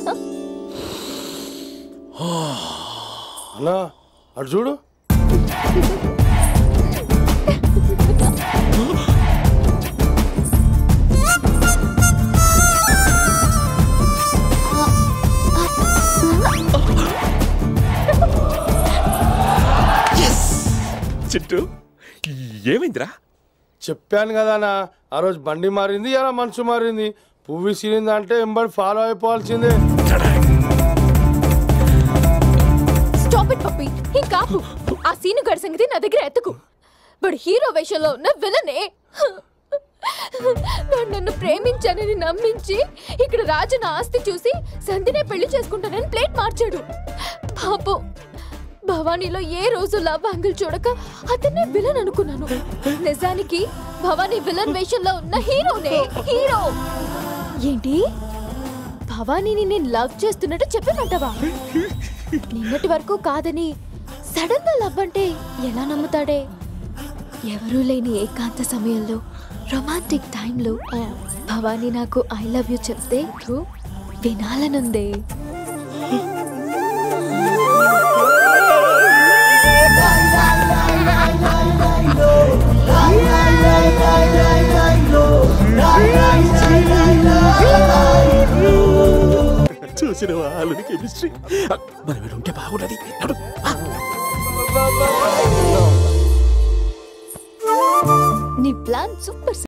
అన్నా అటు చూడు చిట్టు ఏమైందిరా చెప్పాను కదా అన్న ఆ రోజు బండి మారింది ఇలా మనసు మారింది పువ్వు విసిరింది అంటే ఎంబడి ఫాలో అయిపోవాల్సిందే స్టాప్ ఇట్ పప్పి ఇంకా ఆపు. ఆ సీను గడి సంగతి నా దగ్గర ఎత్తుకు వాడు హీరో వేషంలో ఉన్న విలనే వాడు నన్ను ప్రేమించానని నమ్మించి ఇక్కడ రాజు నా ఆస్తి చూసి సంధినే పెళ్లి చేసుకుంటానని ప్లేట్ మార్చాడు పాపం భవానీలో ఏ రోజు లవ్ యాంగిల్ చూడక అతన్నే విలన్ అనుకున్నాను నిజానికి భవానీ విలన్ వేషంలో ఉన్న హీరోనే హీరో ఏంటి భవానీని నేను లవ్ చేస్తున్నట్టు చెప్పమంటావా నిన్నటి వరకు కాదని సడన్ గా లవ్ అంటే ఎలా నమ్ముతాడే ఎవరూ లేని ఏకాంత సమయంలో రొమాంటిక్ టైంలో భవానీ నాకు ఐ లవ్ యూ చెప్తే వినాలనుందే చూసిన వాళ్ళని కెమిస్ట్రీ మనం ఇక్కడ ఉంటే బాగుండదు నడు. నీ ప్లాన్ సూపర్